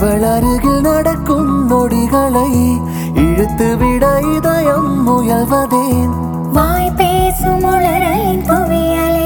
அவள் அருகில் நடக்கும் நொடிகளை இழுத்துவிட இதயம் முயல்வதேன் வாய் பேசும் உளறலின் குவியலே